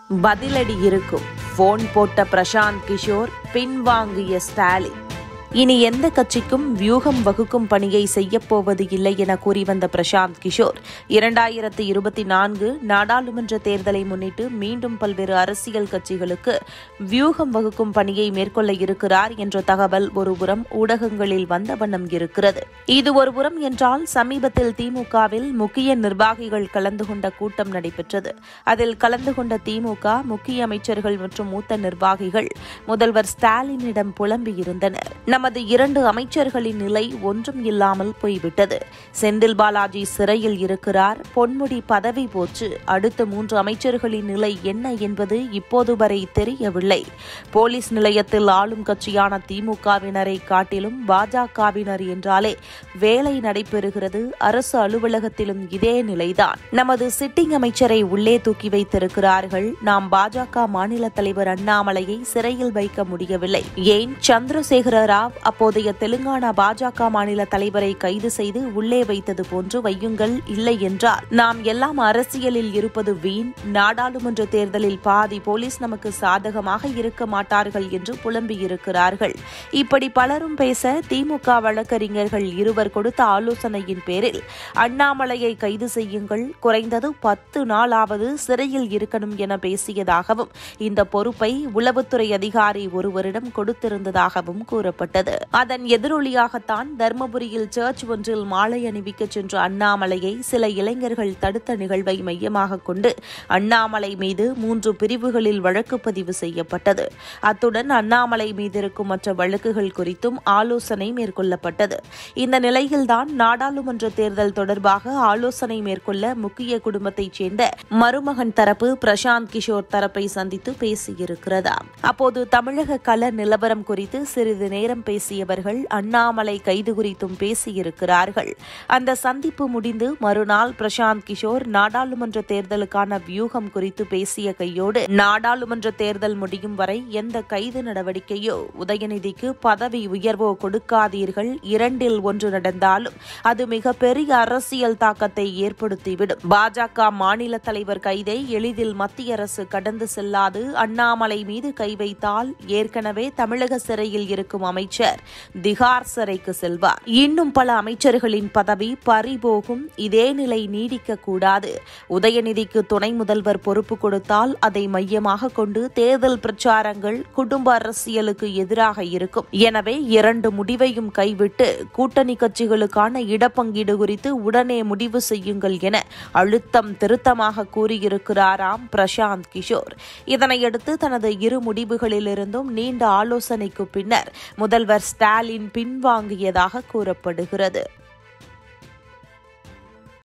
பதிலடி இருக்கும் போன் போட்ட பிரசாந்த் கிஷோர் பின்வாங்கிய ஸ்டாலின் இனி எந்த கட்சிக்கும் வியூகம் வகுக்கும் பணியை செய்யப்போவது இல்லை என கூறி வந்த பிரசாந்த் கிஷோர் இரண்டாயிரத்து இருபத்தி நான்கு நாடாளுமன்ற தேர்தலை முன்னிட்டு மீண்டும் பல்வேறு அரசியல் கட்சிகளுக்கு வியூகம் வகுக்கும் பணியை மேற்கொள்ள இருக்கிறார் என்ற தகவல் ஒருபுறம் ஊடகங்களில் வந்த வண்ணம் இருக்கிறது இது ஒருபுறம் என்றால் சமீபத்தில் திமுகவில் முக்கிய நிர்வாகிகள் கலந்து கொண்ட கூட்டம் நடைபெற்றது அதில் கலந்து கொண்ட திமுக முக்கிய அமைச்சர்கள் மற்றும் மூத்த நிர்வாகிகள் முதல்வர் ஸ்டாலினிடம் புலம்பியிருந்தனர் நமது இரண்டு அமைச்சர்களின் நிலை ஒன்றும் இல்லாமல் போய்விட்டது செந்தில் பாலாஜி சிறையில் இருக்கிறார் பொன்முடி பதவி போச்சு அடுத்த மூன்று அமைச்சர்களின் நிலை என்ன என்பது இப்போது வரை தெரியவில்லை போலீஸ் நிலையத்தில் ஆளும் கட்சியான திமுகவினரை காட்டிலும் பாஜகவினர் என்றாலே வேலை நடைபெறுகிறது அரசு அலுவலகத்திலும் இதே நிலைதான் நமது சிட்டிங் அமைச்சரை உள்ளே தூக்கி வைத்திருக்கிறார்கள் நாம் பாஜக மாநில தலைவர் அண்ணாமலையை சிறையில் வைக்க முடியவில்லை ஏன் சந்திரசேகர ராவ் அப்போதைய தெலுங்கானா பாஜக மாநில தலைவரை கைது செய்து உள்ளே வைத்தது போன்று வையுங்கள் இல்லை என்றால் நாம் எல்லாம் அரசியலில் இருப்பது வீண் நாடாளுமன்ற தேர்தலில் பாதி போலீஸ் நமக்கு சாதகமாக இருக்க மாட்டார்கள் என்று புலம்பியிருக்கிறார்கள் இப்படி பலரும் பேச திமுக வழக்கறிஞர்கள் இருவர் கொடுத்த ஆலோசனையின் பேரில் அண்ணாமலையை கைது செய்யுங்கள் குறைந்தது பத்து நாளாவது சிறையில் இருக்கணும் என பேசியதாகவும் இந்த பொறுப்பை உளவுத்துறை அதிகாரி ஒருவரிடம் கொடுத்திருந்ததாகவும் கூறப்பட்டது அதன் எதிரொலியாகத்தான் தர்மபுரியில் சர்ச் ஒன்றில் மாலை அணிவிக்க சென்ற அண்ணாமலையை சில இளைஞர்கள் தடுத்த நிகழ்வை மையமாக கொண்டு அண்ணாமலை மீது மூன்று பிரிவுகளில் வழக்கு பதிவு செய்யப்பட்டது அத்துடன் அண்ணாமலை மீது இருக்கும் மற்ற வழக்குகள் குறித்தும் ஆலோசனை மேற்கொள்ளப்பட்டது இந்த நிலையில்தான் நாடாளுமன்ற தேர்தல் தொடர்பாக ஆலோசனை மேற்கொள்ள முக்கிய குடும்பத்தைச் சேர்ந்த மருமகன் தரப்பு பிரசாந்த் கிஷோர் தரப்பை சந்தித்து பேசியிருக்கிறதா அப்போது தமிழக கள நிலவரம் குறித்து சிறிது நேரம் பேசியவர்கள் அண்ணாமலை கைது குறித்தும் பேசியிருக்கிறார்கள் அந்த சந்திப்பு முடிந்து மறுநாள் பிரசாந்த் கிஷோர் நாடாளுமன்ற தேர்தலுக்கான வியூகம் குறித்து பேசிய கையோடு நாடாளுமன்ற தேர்தல் முடியும் வரை எந்த கைது நடவடிக்கையோ உதயநிதிக்கு பதவி உயர்வோ கொடுக்காதீர்கள் இரண்டில் ஒன்று நடந்தாலும் அது மிகப்பெரிய அரசியல் தாக்கத்தை ஏற்படுத்திவிடும் பாஜக மாநில தலைவர் கைதை எளிதில் மத்திய அரசு கடந்து செல்லாது அண்ணாமலை மீது கை வைத்தால் ஏற்கனவே தமிழக சிறையில் இருக்கும் அமைச்சர் திகார் சிறைக்கு செல்வார் இன்னும் பல அமைச்சர்களின் பதவி பறிபோகும் இதே நிலை நீடிக்க கூடாது உதயநிதிக்கு துணை முதல்வர் பொறுப்பு கொடுத்தால் அதை மையமாக கொண்டு தேர்தல் பிரச்சாரங்கள் குடும்ப அரசியலுக்கு எதிராக இருக்கும் எனவே இரண்டு முடிவையும் கைவிட்டு கூட்டணி கட்சிகளுக்கான இடப்பங்கீடு குறித்து உடனே முடிவு செய்யுங்கள் என அழுத்தம் திருத்தமாக கூறியிருக்கிறாராம் பிரசாந்த் கிஷோர் இதனையடுத்து தனது இரு முடிவுகளிலிருந்தும் நீண்ட ஆலோசனைக்கு பின்னர் முதல்வர் ஸ்டாலின் பின்வாங்கியதாக கூறப்படுகிறது